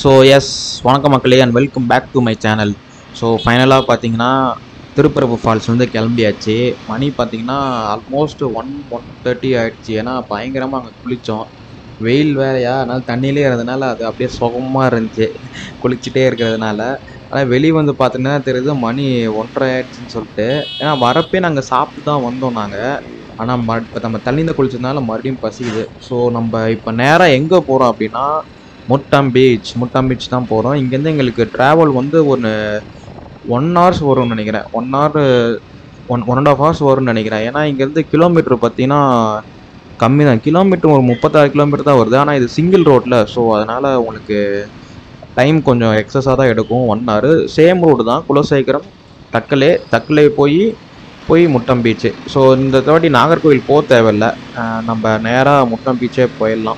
So yes வணக்கம் மக்களே and welcome back to my channel so ஃபைனலாக பார்த்தீங்கன்னா திருப்பரப்பு ஃபால்ஸ் வந்து கிளம்பியாச்சு மணி பார்த்தீங்கன்னா ஆல்மோஸ்ட் ஒன் ஒன் தேர்ட்டி ஆயிடுச்சு ஏன்னா பயங்கரமாக அங்கே குளித்தோம் வெயில் வேறையா அதனால் தண்ணியிலே இருந்ததுனால அது அப்படியே சுகமாக இருந்துச்சு குளிச்சுட்டே இருக்கிறதுனால ஆனால் வெளியே வந்து பார்த்தீங்கன்னா தெரியுது மணி ஒன்றரை ஆயிடுச்சுன்னு சொல்லிட்டு ஏன்னா வரப்பே நாங்கள் சாப்பிட்டு தான் வந்தோம் நாங்கள் ஆனால் ம இப்போ நம்ம தண்ணியில் குளிச்சதுனால மறுபடியும் பசிக்குது ஸோ நம்ம இப்போ நேராக எங்கே போகிறோம் அப்படின்னா முட்டம் பீச் முட்டம் பீச் தான் போகிறோம் இங்கேருந்து எங்களுக்கு ட்ராவல் வந்து ஒன்று ஒன் ஹவர்ஸ் வரும்னு நினைக்கிறேன் one hour one one and half hours வரும்னு நினைக்கிறேன் ஏன்னா இங்கேருந்து கிலோமீட்டர் பார்த்தீங்கன்னா கம்மி தான் கிலோமீட்டர் ஒரு முப்பத்தாறு கிலோமீட்டர் தான் வருது ஆனால் இது சிங்கிள் ரோட்டில் ஸோ அதனால் உங்களுக்கு டைம் கொஞ்சம் எக்ஸஸாக தான் எடுக்கும் ஒன் ஹவர் சேம் ரோடு தான் குலசேகரம் தக்கலே தக்கலே போய் போய் முட்டம் பீச்சு ஸோ இந்த தாட்டி நாகர்கோவில் போக தேவையில்ல அஹ் நம்ம நேராக முட்டம் பீச்சே போயிடலாம்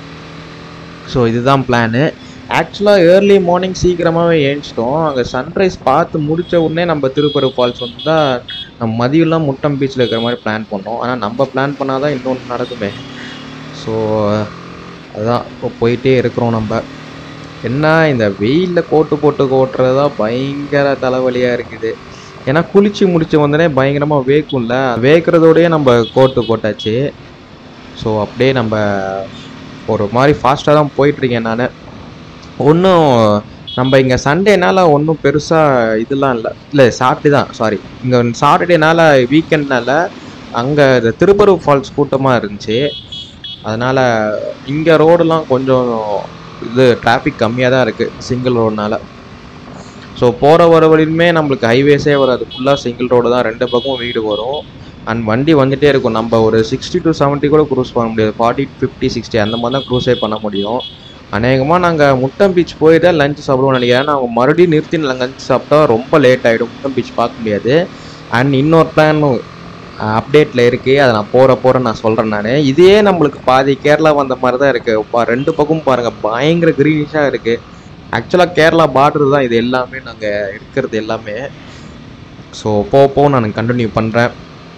ஸோ இதுதான் பிளானு ஆக்சுவலாக ஏர்லி மார்னிங் சீக்கிரமாகவே ஏஞ்சிட்டோம் அங்கே சன்ரைஸ் பார்த்து முடித்த உடனே நம்ம திருப்பரு ஃபால்ஸ் வந்து தான் நம்ம மதியம்லாம் முட்டம் பீச்சில் இருக்கிற மாதிரி பிளான் பண்ணோம் ஆனால் நம்ம பிளான் பண்ணால் தான் இன்னொன்று நடக்குமே ஸோ அதுதான் இப்போ போயிட்டே இருக்கிறோம் நம்ம என்ன இந்த வெயிலில் கோட்டு போட்டு ஓட்டுறது தான் பயங்கர தலைவலியாக இருக்குது ஏன்னா குளிச்சு முடிச்சு வந்தோடனே பயங்கரமாக வேக்கும்ல வேக்கிறதோடயே நம்ம கோட்டு போட்டாச்சு ஸோ அப்படியே நம்ம ஒரு மாதிரி ஃபாஸ்ட்டாக தான் போயிட்டுருக்கேன் நான் ஒன்றும் நம்ம இங்கே சண்டேனால ஒன்றும் பெருசாக இதெல்லாம் இல்லை இல்லை சாட்டர்டே தான் சாரி இங்கே சாட்டர்டேனால வீக்கெண்ட்னால அங்கே இந்த திருப்பரூர் ஃபால்ஸ் கூட்டமாக இருந்துச்சு அதனால் இங்கே ரோடெல்லாம் கொஞ்சம் இது டிராஃபிக் கம்மியாக தான் இருக்குது சிங்கிள் ரோடுனால ஸோ போகிற வர வழியுமே நம்மளுக்கு ஹைவேஸே வராது ஃபுல்லாக சிங்கிள் ரோடு தான் ரெண்டு பக்கமும் வீடு வரும் அண்ட் வண்டி வந்துட்டே இருக்கும் நம்ம ஒரு சிக்ஸ்டி டு 70 கூட க்ரூஸ் பண்ண முடியாது ஃபார்ட்டி ஃபிஃப்டி சிக்ஸ்டி அந்த மாதிரி தான் க்ரூஸே பண்ண முடியும் அநேகமாக நாங்கள் முட்டம் பீச் போய் தான் லஞ்ச் சாப்பிடுவோம்னு நினைக்கிறேன் நாங்கள் மறுபடியும் நிறுத்தி லஞ்ச் சாப்பிட்டா ரொம்ப லேட் ஆகிடும் முட்டம் பீச் பார்க்க முடியாது அண்ட் இன்னொரு பிளானும் அப்டேட்டில் இருக்குது அதை நான் போகிற போகிற நான் சொல்கிறேன் நான் இதே நம்மளுக்கு பாதி கேரளா வந்த மாதிரி தான் இருக்குது ரெண்டு பக்கமும் பாருங்கள் பயங்கர க்ரீனிஷாக இருக்குது ஆக்சுவலாக கேரளா பார்டர் தான் இது எல்லாமே நாங்கள் இருக்கிறது எல்லாமே ஸோ போக போக நான் கண்டினியூ பண்ணுறேன்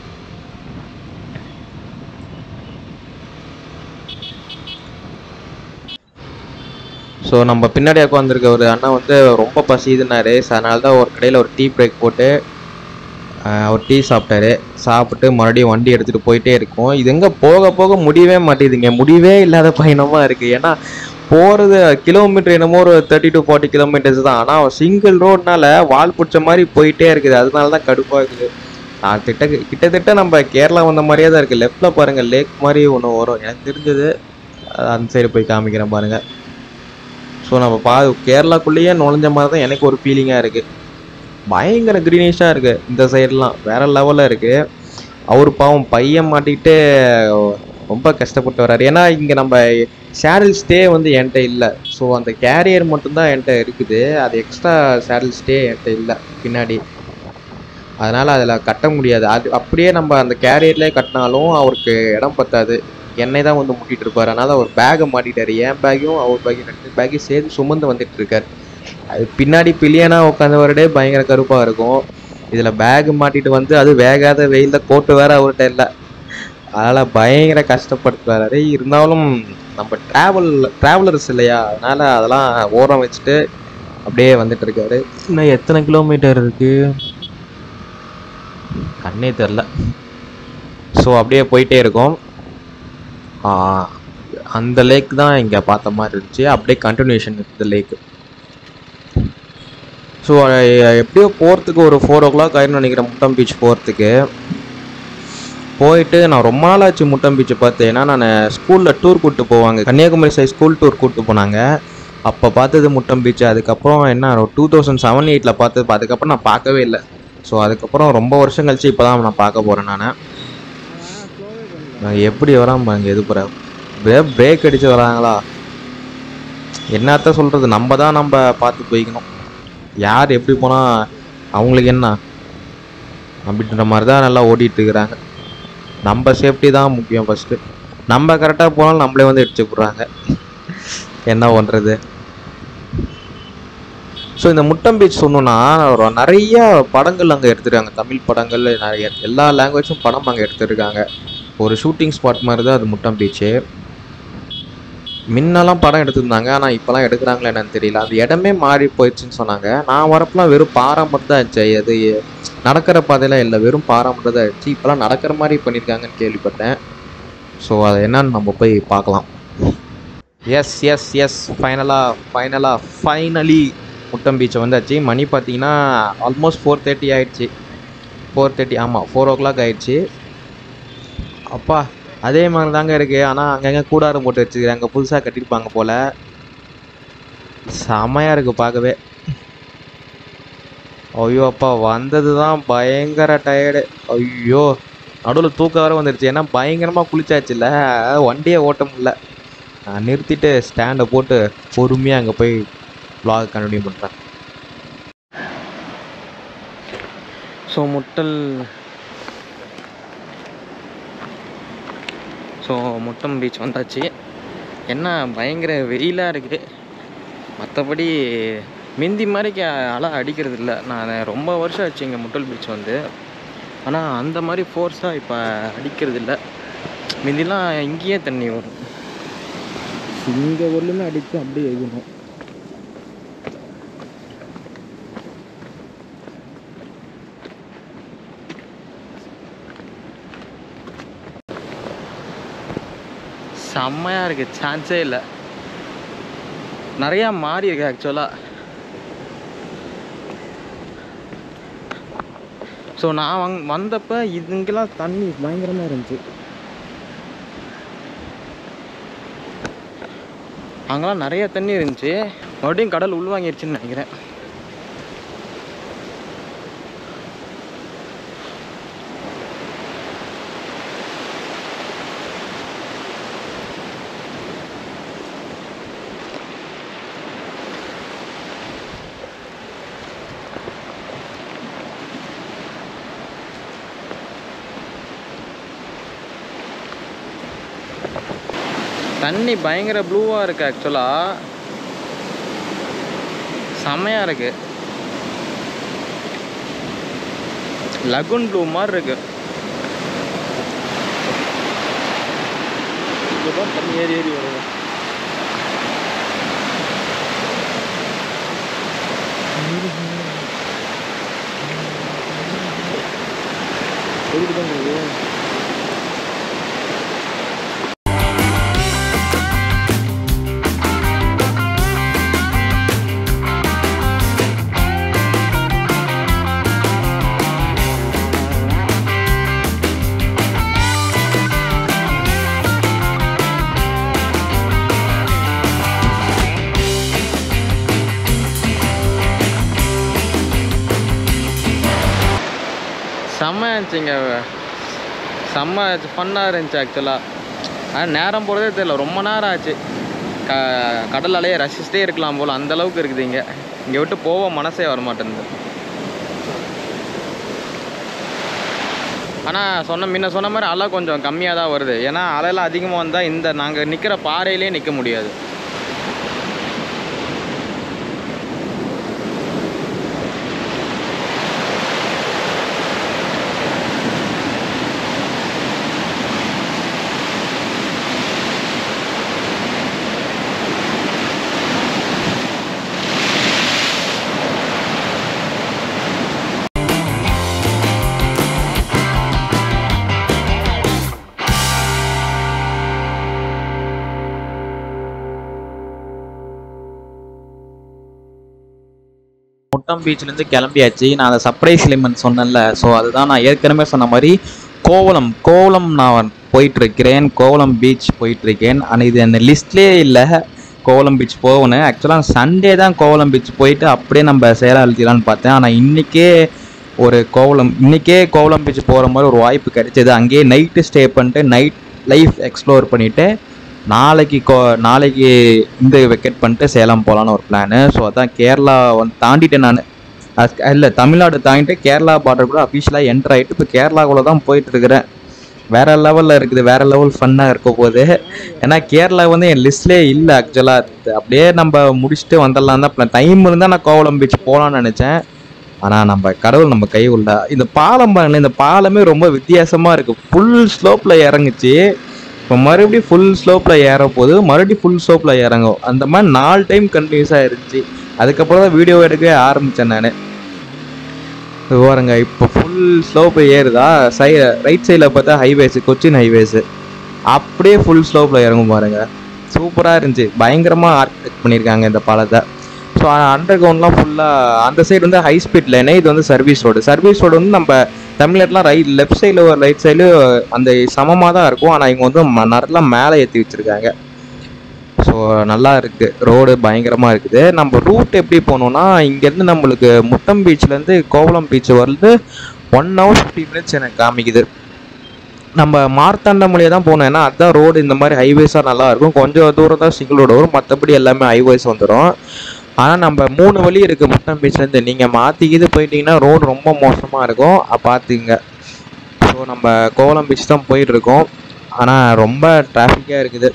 ஸோ நம்ம பின்னாடி உட்காந்துருக்க ஒரு அண்ணா வந்து ரொம்ப பசிதுனாரு ஸோ அதனால தான் ஒரு கடையில் ஒரு டீ பிரேக் போட்டு ஆஹ், ஒரு டீ சாப்பிட்டாரு சாப்பிட்டு மறுபடியும் வண்டி எடுத்துகிட்டு போயிட்டே இருக்கோம் இது எங்கே போக போக முடியவே மாட்டேங்குதுங்க முடியவே இல்லாத பயணமாக இருக்குது ஏன்னா போகிறது கிலோமீட்டர் என்னமோ ஒரு தேர்ட்டி டு ஃபார்ட்டி கிலோமீட்டர்ஸ் தான் ஆனால் சிங்கிள் ரோட்னால வால் பிடிச்ச மாதிரி போயிட்டே இருக்குது அதனால தான் கடுப்பாக இருக்குது நான் திட்ட கிட்டத்தட்ட நம்ம கேரளா வந்த மாதிரியே தான் இருக்குது லெஃப்டில் பாருங்கள் லேக் மாதிரி ஒன்று வரும் எனக்கு தெரிஞ்சது அஹ் அந்த சைடு போய் காமிக்கிறேன் பாருங்கள் ஸோ நம்ம பா கேரளாக்குள்ளேயே நுழைஞ்ச மாதிரி தான் எனக்கு ஒரு ஃபீலிங்காக இருக்குது பயங்கர க்ரீனிஷாக இருக்குது இந்த சைடெலாம் வேற லெவலில் இருக்குது அவர் பாவம் பையன் மாட்டிக்கிட்டு ரொம்ப கஷ்டப்பட்டு வர்றாரு ஏன்னா இங்கே நம்ம சேடல் ஸ்டே வந்து என்கிட்ட இல்லை ஸோ அந்த கேரியர் மட்டும்தான் என்கிட்ட இருக்குது அது எக்ஸ்ட்ரா சேடல் ஸ்டே என்கிட்ட இல்லை பின்னாடி அதனால் அதில் கட்ட முடியாது அது அப்படியே நம்ம அந்த கேரியர்லேயே கட்டினாலும் அவருக்கு இடம் பத்தாது என்னை தான் வந்து முட்டிட்டு இருப்பார் அதனால் அவர் பேக்கை மாட்டிட்டாரு என் பேக்கையும் அவர் பேக்கையும் ரெண்டு பேக்கையும் சேர்த்து சுமந்து வந்துட்டு இருக்காரு அது பின்னாடி பில்லியனா உட்காந்தவரடே பயங்கர கருப்பாக இருக்கும் இதில் பேக் மாட்டிட்டு வந்து அது வேகாத வெயிலில் கோட்டு வேற அவர்கிட்ட இல்லை அதனால் பயங்கர கஷ்டப்படுத்துறாரு இருந்தாலும் நம்ம ட்ராவல் ட்ராவலர்ஸ் இல்லையா அதனால் அதெல்லாம் ஓரம் வச்சுட்டு அப்படியே வந்துட்டு இருக்காரு இன்னும் எத்தனை கிலோமீட்டர் இருக்கு கண்ணே தெரில ஸோ அப்படியே போயிட்டே இருக்கோம் ஆ, அந்த லேக் தான் இங்கே பார்த்த மாதிரி இருந்துச்சு அப்படியே கண்டினியூஷன் இருக்குது லேக்கு ஸோ எப்படியோ போகிறதுக்கு ஒரு ஃபோர் ஓ கிளாக் ஆயிரும் நினைக்கிறேன் முட்டம் பீச் போகிறதுக்கு போயிட்டு நான் ரொம்ப நாள் ஆச்சு முட்டம் பீச்சை பார்த்து ஏன்னா நான் ஸ்கூலில் டூர் கூப்பிட்டு போவாங்க கன்னியாகுமரி சைட் ஸ்கூல் டூர் கூப்பிட்டு போனாங்க அப்போ பார்த்தது முட்டம் பீச் அதுக்கப்புறம் என்ன டூ தௌசண்ட் செவன் எயிட்டில் பார்த்தது அதுக்கப்புறம் நான் பார்க்கவே இல்லை ஸோ அதுக்கப்புறம் ரொம்ப வருஷம் கழிச்சு இப்போ தான் நான் பார்க்க போகிறேன் நான் நான் எப்படி வராம இங்கே இது போகிற பிரேக் அடிச்சு வராங்களா என்னத்த சொல்கிறது நம்ம தான் நம்ம பார்த்து போய்க்கணும் யார் எப்படி போனால் அவங்களுக்கு என்ன அப்படின்ற மாதிரி தான் நல்லா ஓடிட்டு இருக்கிறாங்க நம்ம சேஃப்டி தான் முக்கியம் ஃபஸ்ட்டு நம்ம கரெக்டாக போனாலும் நம்மளே வந்து இடிச்சு விட்றாங்க என்ன பண்ணுறது ஸோ இந்த முட்டம் பீச் சொன்னோன்னா ஒரு நிறைய படங்கள் அங்கே எடுத்துருக்காங்க தமிழ் படங்கள் நிறைய எல்லா லாங்குவேஜும் படம் அங்கே எடுத்துருக்காங்க ஒரு ஷூட்டிங் ஸ்பாட் மாதிரி தான் அது முட்டம் பீச்சு முன்னெல்லாம் படம் எடுத்திருந்தாங்க ஆனால் இப்போலாம் எடுக்கிறாங்களா என்னன்னு தெரியல அந்த இடமே மாறி போயிடுச்சுன்னு சொன்னாங்க நான் வரப்பெல்லாம் வெறும் பாறை மட்டும் தான் ஆச்சு அது நடக்கிற பாதையெல்லாம் இல்லை வெறும் பாறை மட்டும் தான் ஆயிடுச்சு இப்போலாம் நடக்கிற மாதிரி பண்ணியிருக்காங்கன்னு கேள்விப்பட்டேன் ஸோ அது என்னன்னு நம்ம போய் பார்க்கலாம் எஸ் எஸ் எஸ் ஃபைனலாக ஃபைனலாக ஃபைனலி முட்டம் பீச் வந்தாச்சு மணி பார்த்தீங்கன்னா ஆல்மோஸ்ட் ஃபோர் தேர்ட்டி ஆயிடுச்சு ஃபோர் தேர்ட்டி ஆமாம் ஃபோர் ஓ கிளாக் ஆயிடுச்சு அப்பா அதே மாதிரி தாங்க இருக்குது ஆனால் அங்கங்கே கூடாரம் போட்டு வச்சுக்கிறாங்க புதுசாக கட்டியிருப்பாங்க போல் செமையாக இருக்குது பார்க்கவே ஐயோ அப்பா வந்தது தான் பயங்கர டயர்டு ஐயோ நடுவில் தூக்கம் வர வந்துருச்சு ஏன்னா பயங்கரமாக குளிச்சாச்சுல்ல வண்டியை ஓட்ட முடியல நான் நிறுத்திட்டு ஸ்டாண்டை போட்டு பொறுமையாக அங்கே போய் vlog கண்டினியூ பண்ணுறேன் ஸோ முட்டல் ஸோ முட்டம் பீச் வந்தாச்சு என்ன பயங்கர வெயிலாக இருக்குது மற்றபடி மிந்தி மாதிரிக்கு அலை அடிக்கிறது இல்லை நான் ரொம்ப வருஷம் ஆச்சு இங்கே முட்டல் பீச் வந்து ஆனால் அந்த மாதிரி ஃபோர்ஸாக இப்போ அடிக்கிறது இல்லை மிந்திலாம் இங்கேயே தண்ணி வரும் இங்கே ஒருலுமே அடித்து அப்படியே எழுதணும் செம்மையாக இருக்குது சான்ஸே இல்லை நிறையா மாறி இருக்கு ஆக்சுவலாக ஸோ நான் வங் வந்தப்போ இதுங்கெல்லாம் தண்ணி பயங்கரமாக இருந்துச்சு அங்கெல்லாம் நிறைய தண்ணி இருந்துச்சு மறுபடியும் கடல் உள்வாங்கிருச்சுன்னு நினைக்கிறேன் தண்ணி பயங்கர ப்ளூவாக இருக்கு ஆக்சுவலாக செமையாக இருக்கு லகுன் ப்ளூ மாதிரி இருக்கு இங்க பாரு, தண்ணி ஏறி ஏறி வருது எதுக்கு தான் போகுது செம்ம இருந்துச்சுங்க செம்ம ஃபன்னாக இருந்துச்சு ஆக்சுவலாக ஆனால் நேரம் போகிறதே தெரியல ரொம்ப நேரம் ஆச்சு க கடல் அலையை ரசிச்சிட்டே இருக்கலாம் போல் அந்த அளவுக்கு இருக்குது இங்கே இங்கே விட்டு போக மனசே வர மாட்டேங்குது ஆனால் சொன்ன முன்ன சொன்ன மாதிரி அலை கொஞ்சம் கம்மியாக தான் வருது ஏன்னா அலையெல்லாம் அதிகமாக வந்தால் இந்த நாங்கள் நிற்கிற பாறையிலே நிற்க முடியாது முட்டம் பீச்லேருந்து கிளம்பியாச்சு நான் அந்த சர்ப்ரைஸ் எலிமெண்ட் சொன்னேன்ல ஸோ அதுதான் நான் ஏற்கனவே சொன்ன மாதிரி கோவளம் கோவளம் நான் போயிட்டு இருக்கிறேன் கோவளம் பீச் போயிட்டு இருக்கேன் ஆனால் இது அந்த லிஸ்ட்லேயே இல்லை கோவளம் பீச் போகணும் ஆக்சுவலாக சண்டே தான் கோவளம் பீச் போயிட்டு அப்படியே நம்ம சேலம் அழுத்திடலான்னு பார்த்தேன் ஆனால் இன்றைக்கே ஒரு கோவளம் இன்றைக்கே கோவளம் பீச் போகிற மாதிரி ஒரு வாய்ப்பு கிடைச்சது அங்கேயே நைட்டு ஸ்டே பண்ணிட்டு நைட் லைஃப் எக்ஸ்ப்ளோர் பண்ணிவிட்டு நாளைக்கு கோ நாளைக்கு இந்த வெக்கெட் பண்ணிட்டு சேலம் போகலான்னு ஒரு பிளானு ஸோ அதான் கேரளா வந்து தாண்டிட்டேன் நான் இல்லை தமிழ்நாடு தாண்டிட்டு கேரளா பார்டர் கூட அஃபிஷியலாக என்டர் ஆகிட்டு இப்போ கேரளாக்குள்ளே தான் போயிட்டு இருக்கிறேன் வேற லெவலில் இருக்குது வேற லெவல் ஃபன்னாக இருக்க போகுது ஏன்னா கேரளா வந்து என் லிஸ்ட்லேயே இல்லை ஆக்சுவலாக அப்படியே நம்ம முடிச்சுட்டு வந்துடலாம் தான் plan. டைம் இருந்தால் நான் கோவளம் பீச் போகலான்னு நினச்சேன் ஆனால் நம்ம கடவுள் நம்ம கை உள்ள இந்த பாலம் பாருங்க இந்த பாலமே ரொம்ப வித்தியாசமாக இருக்குது ஃபுல் ஸ்லோப்பில் இறங்குச்சு இப்போ மறுபடியும் ஃபுல் ஸ்லோப்பில் ஏற போது மறுபடியும் ஃபுல் ஸ்லோப்பில் இறங்கும் அந்த மாதிரி நாலு டைம் கண்டினியூஸாக இருந்துச்சு அதுக்கப்புறம் தான் வீடியோ எடுக்கவே ஆரம்பித்தேன் நான் பாருங்க இப்போ ஃபுல் ஸ்லோப்பு ஏறுதா சை ரைட் சைடில் பார்த்தா ஹைவேஸு கொச்சின் ஹைவேஸு அப்படியே ஃபுல் ஸ்லோப்பில் இறங்கும் பாருங்க சூப்பராக இருந்துச்சு பயங்கரமாக ஆர்கிடெக்ட் பண்ணியிருக்காங்க இந்த பாலத்தை ஸோ அண்டர் கிரவுண்ட்லாம் ஃபுல்லாக அந்த சைடு வந்து ஹை ஸ்பீட் லைனு இது வந்து சர்வீஸ் ரோடு சர்வீஸ் ரோடு வந்து நம்ம தமிழ்நாட்டிலாம் ரைட் லெஃப்ட் சைடில் ஒரு ரைட் சைடு அந்த சமமாக தான் இருக்கும் ஆனால் இவங்க வந்து ம- நல்லா மேலே ஏற்றி வச்சுருக்காங்க ஸோ நல்லா இருக்குது ரோடு பயங்கரமாக இருக்குது நம்ம ரூட் எப்படி போகணுன்னா இங்கேருந்து நம்மளுக்கு முட்டம் பீச்லேருந்து கோவளம் பீச் வந்து ஒன் ஹவர் ஃபிஃப்டி மினிட்ஸ் எனக்கு காமிக்குது நம்ம மார்த்தாண்டம் மொழியாக தான் போகணும் ஏன்னா அதுதான் ரோடு இந்த மாதிரி ஹைவேஸாக நல்லா இருக்கும் கொஞ்சம் தூரம் தான் சிங்கிள் ரோடு வரும் மற்றபடி எல்லாமே ஹைவேஸ் வந்துடும் ஆனால் நம்ம மூணு வழி இருக்குது முட்டம் பீச்லேருந்து நீங்கள் மாற்றிக்கிது போயிட்டீங்கன்னா ரோடு ரொம்ப மோசமாக இருக்கும் அ, பார்த்துக்குங்க ஸோ நம்ம கோவளம் பீச் தான் போயிட்டுருக்கோம் ஆனால் ரொம்ப டிராஃபிக்காக இருக்குது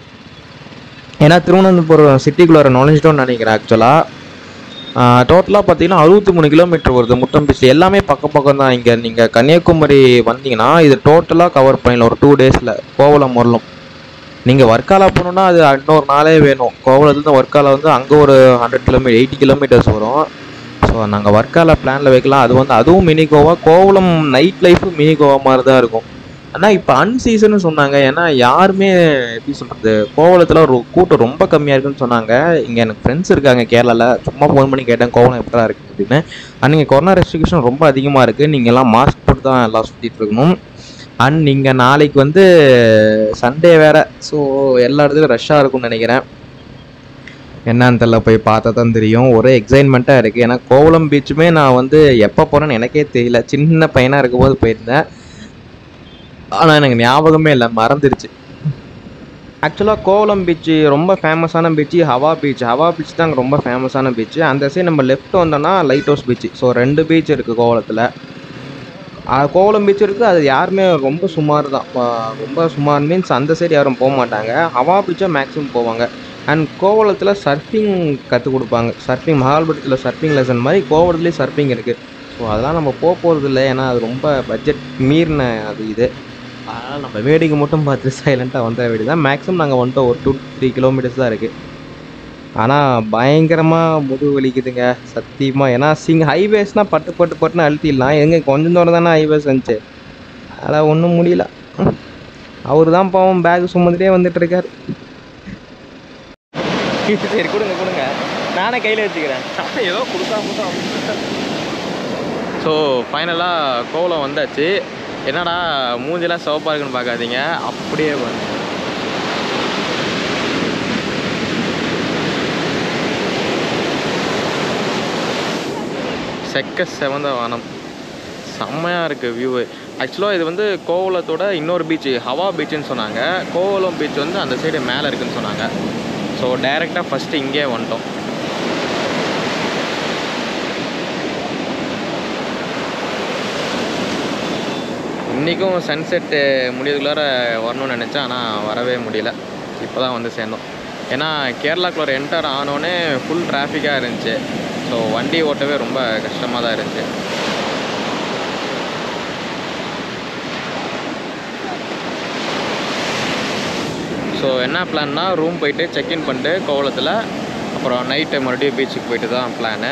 ஏன்னா திருவனந்தபுரம் சிட்டிக்குள்ளார நுழைஞ்சிட்டோம்னு நினைக்கிறேன் ஆக்சுவலாக டோட்டலாக பார்த்தீங்கன்னா அறுபத்தி மூணு கிலோமீட்டர் வருது முட்டம் பீச் எல்லாமே பக்கம் பக்கம் தான் இங்கே நீங்கள் கன்னியாகுமரி வந்தீங்கன்னா இது டோட்டலாக கவர் பண்ணிடலாம் ஒரு டூ டேஸில் கோவளம் வரலாம் நீங்கள் வர்க்காலா போகணுன்னா அது இன்னொரு நாளே வேணும் கோவளத்துலேருந்து வர்க்காலா வந்து அங்கே ஒரு ஹண்ட்ரட் கிலோமீட்டர் எயிட்டி கிலோமீட்டர்ஸ் வரும் ஸோ நாங்கள் வர்க்காலா பிளானில் வைக்கலாம் அது வந்து அதுவும் மினி கோவா கோவளம் நைட் லைஃபும் மினி கோவா மாதிரி தான் இருக்கும் ஆனால் இப்போ அன்சீசன்னு சொன்னாங்க ஏன்னா யாருமே எப்படி சொல்கிறது கோவளத்தில் ஒரு கூட்டம் ரொம்ப கம்மியாக இருக்குன்னு சொன்னாங்க இங்கே எனக்கு ஃப்ரெண்ட்ஸ் இருக்காங்க கேரளாவில் சும்மா ஃபோன் பண்ணி கேட்டேன் கோவளம் எப்படா இருக்குது அப்படின்னு அண்ட் இங்கே கொரோனா ரெஸ்ட்ரிக்ஷன் ரொம்ப அதிகமாக இருக்குது நீங்கள் எல்லாம் மாஸ்க் போட்டு தான் எல்லாம் சுற்றிட்டு இருக்கணும் அண்ட் நீங்கள் நாளைக்கு வந்து சண்டே வேற ஸோ எல்லா இடத்துலையும் ரஷ்ஷாக இருக்கும்னு நினைக்கிறேன் என்னன்னு தெரியல போய் பார்த்தா தான் தெரியும் ஒரே எக்ஸைட்மெண்ட்டாக இருக்குது ஏன்னா கோவளம் பீச்சுமே நான் வந்து எப்போ போகிறேன்னு எனக்கே தெரியல சின்ன பையனாக இருக்கும்போது போயிருந்தேன் ஆனால் எனக்கு ஞாபகமே இல்லை மறந்துடுச்சு ஆக்சுவலாக கோவளம் பீச் ரொம்ப ஃபேமஸான பீச் ஹவா பீச் ஹவா பீச் தான் அங்கே ரொம்ப ஃபேமஸான பீச் அந்த சைடு நம்ம லெஃப்ட் வந்தோம்னா லைட் ஹவுஸ் பீச் ஸோ ரெண்டு பீச் இருக்குது கோவளத்தில் கோவளம் பீச் இருக்குது அது யாருமே ரொம்ப சுமார் தான் ஆ, ரொம்ப சுமார் மீன்ஸ் அந்த சைடு யாரும் போக மாட்டாங்க ஹவா பீச்சாக மேக்ஸிமம் போவாங்க அண்ட் கோவளத்தில் சர்ஃபிங் கற்றுக் கொடுப்பாங்க சர்ஃபிங் மகாபலிபுரத்தில் சர்ஃபிங் லெசன் மாதிரி கோவளத்துலேயும் சர்ஃபிங் இருக்குது ஸோ அதெல்லாம் நம்ம போக போகிறது இல்லை ஏன்னா அது ரொம்ப பட்ஜெட் மீறின அது இது அதனால் நம்ம வேடிக்கை மட்டும் பார்த்து சைலண்ட்டாக வந்த வேண்டியது தான் மேக்ஸிமம் நாங்கள் வந்துட்டோம் ஒரு டூ த்ரீ கிலோமீட்டர்ஸ் தான் இருக்குது ஆனால் பயங்கரமாக முதுகு வலிக்குதுங்க சத்தியமாக ஏன்னா சிங் ஹைவேஸ்னால் பட்டு பட்டு பட்டுன்னு அழுத்திடலாம் எங்கே கொஞ்சம் தூரம் தானே ஹைவேஸ் இருந்துச்சு அதெல்லாம் ஒன்றும் முடியல அவர் தான் பாவம் பேக் சுமந்துட்டே வந்துட்டு இருக்காரு சரி கொடுங்க கொடுங்க நானே கையில் வச்சுக்கிறேன் ஏதோ கொடுத்தா மட்டும் ஸோ ஃபைனலாக கோவலம் வந்தாச்சு என்னடா மூஞ்சிலாம் சிவப்பாக இருக்குன்னு பார்க்காதீங்க அப்படியே வந்து செக்க செவந்த வானம் செம்மையாக இருக்குது வியூவு ஆக்சுவலாக இது வந்து கோவலத்தோட இன்னொரு பீச் ஹவா பீச்சுன்னு சொன்னாங்க கோவலம் பீச் வந்து அந்த சைடு மேலே இருக்குன்னு சொன்னாங்க ஸோ டைரெக்டாக ஃபஸ்ட்டு இங்கே வந்துட்டோம் இன்றைக்கும் சன்செட்டு முடியறதுக்குள்ளார வரணும்னு நினச்சேன் ஆனால் வரவே முடியல இப்போ தான் வந்து சேர்ந்தோம் ஏன்னா கேரளாக்குள்ள என்டர் ஆனோடனே ஃபுல் டிராஃபிக்காக இருந்துச்சு ஸோ வண்டி ஓட்டவே ரொம்ப கஷ்டமாக தான் இருந்துச்சு ஸோ என்ன பிளான்னா ரூம் போயிட்டு செக்இன் பண்ணிட்டு கோவளத்தில் அப்புறம் நைட்டு மறுபடியும் பீச்சுக்கு போயிட்டு தான் பிளானு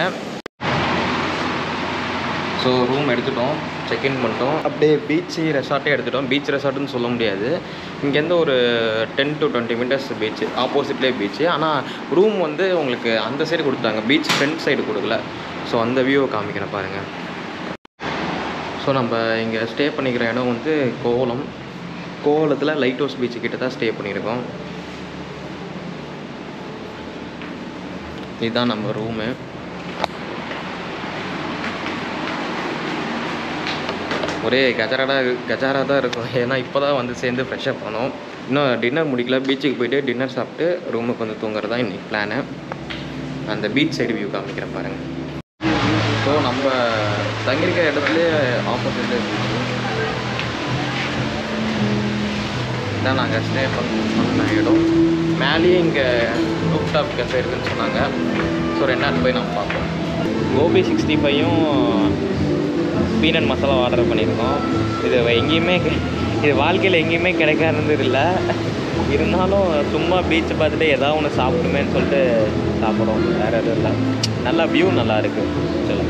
ஸோ ரூம் எடுத்துட்டோம் செக்இன் பண்ணிட்டோம் அப்படியே பீச்சு ரெசார்ட்டே எடுத்துட்டோம் பீச் ரெசார்ட்டுன்னு சொல்ல முடியாது இங்கேருந்து ஒரு ten to twenty metres beach ஆப்போசிட்லேயே பீச்சு ஆனால் ரூம் வந்து உங்களுக்கு அந்த சைடு கொடுத்தாங்க பீச் ஃப்ரண்ட் சைடு கொடுக்கல ஸோ அந்த வியூவை காமிக்கிறேன் பாருங்கள் ஸோ நம்ம இங்கே ஸ்டே பண்ணிக்கிற இடம் வந்து கோவளம் கோவளத்தில் லைட் ஹவுஸ் பீச்சு கிட்ட தான் ஸ்டே பண்ணியிருக்கோம் இதுதான் நம்ம ரூமு ஒரே கஜராடா கஜாரா தான் இருக்கும் ஏன்னா இப்போ தான் வந்து சேர்ந்து ஃப்ரெஷ்ஷப் பண்ணோம் இன்னும் டின்னர் முடிக்கல பீச்சுக்கு போயிட்டு டின்னர் சாப்பிட்டு ரூமுக்கு வந்து தூங்குறது தான் இன்னைக்கு பிளானு அந்த பீச் சைடு வியூ காமிக்கிறேன் பாருங்கள் ஸோ நம்ம தங்கியிருக்கிற இடத்துலேயே ஆப்போசிட்ல பீச்சு இதான் நாங்கள் ஸ்டே பண்ண இடம் மேலேயே இங்கே ரூப் டாப் கஃபே இருக்குன்னு சொன்னாங்க ஸோ ரெண்டு நாள் போய் நம்ம பார்ப்போம் கோபி சிக்ஸ்டி ஃபைவும் பீனட் மசாலா ஆர்டர் பண்ணியிருக்கோம் இது எங்கேயுமே கி- இது வாழ்க்கையில் எங்கேயுமே கிடைக்காதுன்றது இல்லை இருந்தாலும் சும்மா பீச்சை பார்த்துட்டு ஏதாவது ஒன்று சாப்பிடுமேன்னு சொல்லிட்டு சாப்பிட்றோம் வேறு எதுவும் இல்லை நல்லா வியூ நல்லா இருக்கு சொல்லுங்க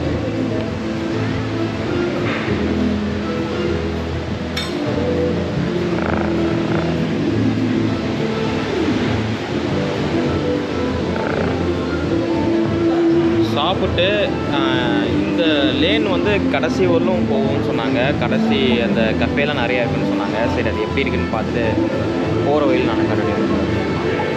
சாப்பிட்டு ஆஹ், இந்த லேன் வந்து கடைசி வரலும் போகும்னு சொன்னாங்க கடைசி அந்த கஃபேலாம் நிறையா இருக்குன்னு சொன்னாங்க சரி அது எப்படி இருக்குன்னு பார்த்துட்டு போகிற வழியில் நான் கண்டினியூ